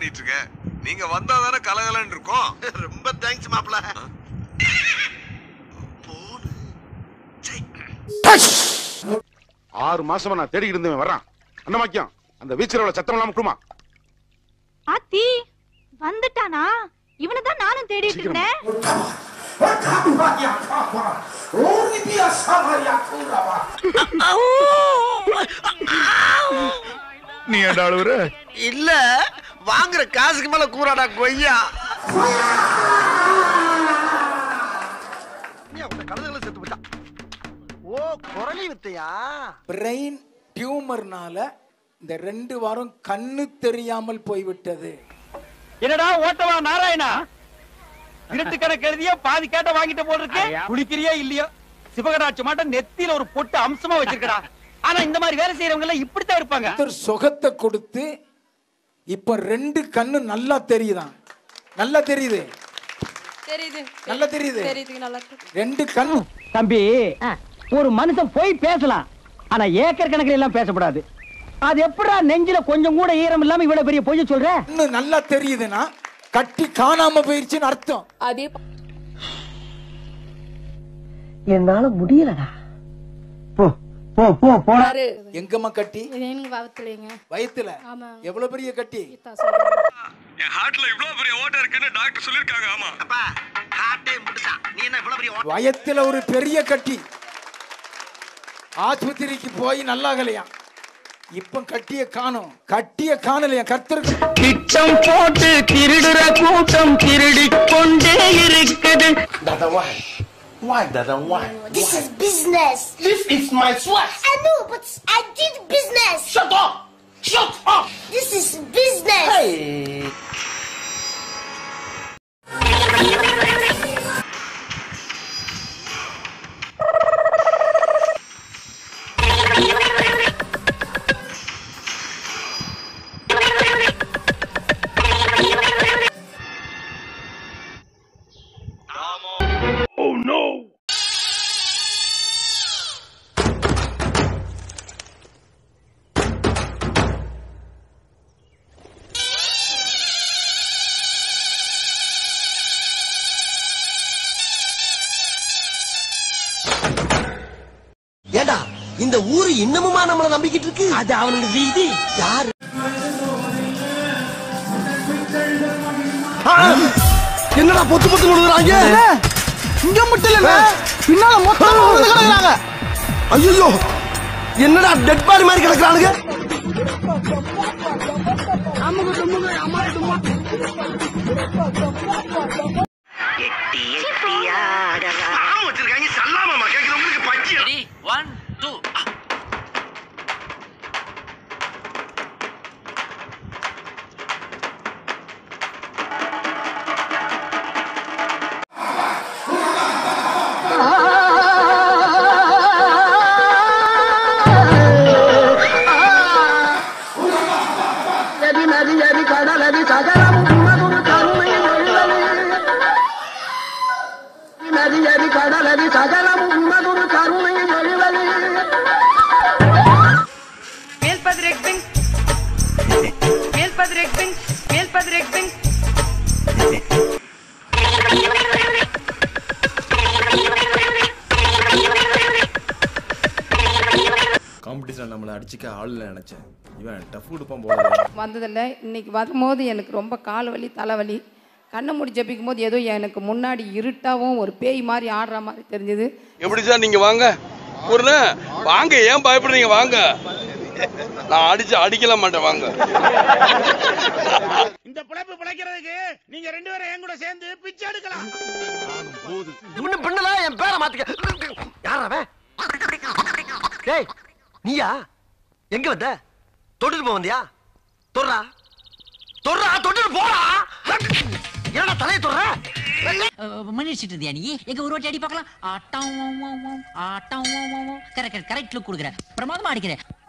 பண்ணிட்டு இருக்க நீங்க வந்தா தானே கலகலன்னு இருக்கும் ரொம்ப தேங்க்ஸ் மாப்ள ஆறு மாசமா நான் தேடிக்கிட்டு இருந்தவன் வர்றான் அண்ணமாக்கியம் அந்த வீச்சரோட சத்தம் இல்லாம குடுமா ஆத்தி வந்துட்டானா இவனை தான் நானும் தேடிட்டு இருந்தேன் நீ ஏன்டா அழுவுற இல்ல வாங்குற காசுக்கு மேல கூறாடா கொய்யா கழுதுகளை செத்து போட்டான் ஓ குரலி வித்தையா பிரெயின் டியூமர்னால இந்த ரெண்டு வாரம் கண்ணு தெரியாமல் போய்விட்டது என்னடா ஓட்டவா நாராயணா இருட்டு கணக்கு எழுதிய பாதி கேட்ட வாங்கிட்டு போட்டிருக்கேன் குளிக்கிறியா இல்லையோ சிவகடாட்சி மாட்டம் நெத்தியில ஒரு பொட்டு அம்சமா வச்சிருக்கடா ஆனா இந்த மாதிரி வேலை செய்யறவங்க எல்லாம் இப்படித்தான் இருப்பாங்க ஒருத்தர் சுகத்தை கொடுத்து இப்ப ரெண்டு கண்ணு நல்லா தெரியுதான் நல்லா தெரியுது தெரியுது நல்லா தெரியுது தெரியுது நல்லா ரெண்டு கண்ணு தம்பி ஒரு மனுஷன் போய் பேசலாம் ஆனா ஏக்கர் கணக்கில் எல்லாம் பேசக்கூடாது அது எப்படா நெஞ்சில கொஞ்சம் கூட ஈரம் இல்லாம இவ்வளவு பெரிய பொய்ய சொல்ற கண்ணு நல்லா தெரியுதுன்னா கட்டி காணாம போயிருச்சுன்னு அர்த்தம் அதே என்னால முடியலடா போ போ போ போ பாரு எங்கம்மா கட்டி எனக்கு வளர்த்துலீங்க வயித்துல ஆமா. எவ்வளவு பெரிய கட்டி என் ஹார்ட்ல இவ்வளவு பெரிய ஓட்டை இருக்குன்னு டாக்டர் சொல்லிருக்காங்க ஆமா அப்பா ஹார்ட்டே முடிச்சான் நீ என்ன இவ்வளவு பெரிய ஓ- வயத்துல ஒரு பெரிய கட்டி ஆஸ்பத்திரிக்கு போய் நல்லாகலையா இப்ப கட்டிய காணோம் கட்டிய காணலையா கர்த்தருக்கு திட்டம் போட்டு திருடுற கூட்டம் திருடி கொண்டே இருக்குது This is business. This is my sweat. I know, but I did business. Shut up! Shut up! This is business. ஏண்டா இந்த ஊரு இன்னமுமா நம்மள நம்பிக்கிட்டு இருக்கு அது அவனுக்கு வீதி யாரு என்னடா பொத்து பொத்து விழுகுறாங்க இங்க மட்டும் இல்ல பின்னால மொத்தம் கிடக்குறாங்க ஐயோ என்னடா டெட் பாடி மாதிரி கிடக்குறானுங்க வச்சிருக்காங்க சல்லாமமா கேக்குறவங்களுக்கு பச்சி ஒன் டூ காம்படிஷன் நம்மளை அடிச்சுக்க ஆள் இல்லை நினைச்சேன் இவன் டஃப் கொடுப்பான் போல வந்ததில்ல இன்னைக்கு வரும்போது எனக்கு ரொம்ப கால் வலி தலைவலி கண்ணை மூடி ஜபிக்கும் போது ஏதோ எனக்கு முன்னாடி இருட்டாவும் ஒரு பேய் மாதிரி ஆடுற மாதிரி தெரிஞ்சது எப்படி சார் நீங்க வாங்க ஒரு வாங்க ஏன் பயப்படுறீங்க வாங்க நான் அடிச்சு அடிக்கல மாட்டேன் வாங்க இந்த பிழைப்பு பிழைக்கிறதுக்கு நீங்க ரெண்டு பேரும் என் கூட சேர்ந்து பிச்சை எடுக்கலாம் இன்னும் பின்னல என் பேரை மாத்திக்க யார் அவன் டேய் நீயா எங்க வந்த தொட்டுட்டு போக வந்தியா தொடுறா தொடுறா தொட்டுட்டு போடா என்னடா தலையை தொடுற மன்னிச்சிட்டு இருந்தியா நீ எங்க ஒரு வாட்டி அடி பார்க்கலாம் ஆட்டம் ஆட்டம் கரெக்ட் கரெக்ட் லுக் கொடுக்குற பிரமாதமா அடிக்கிற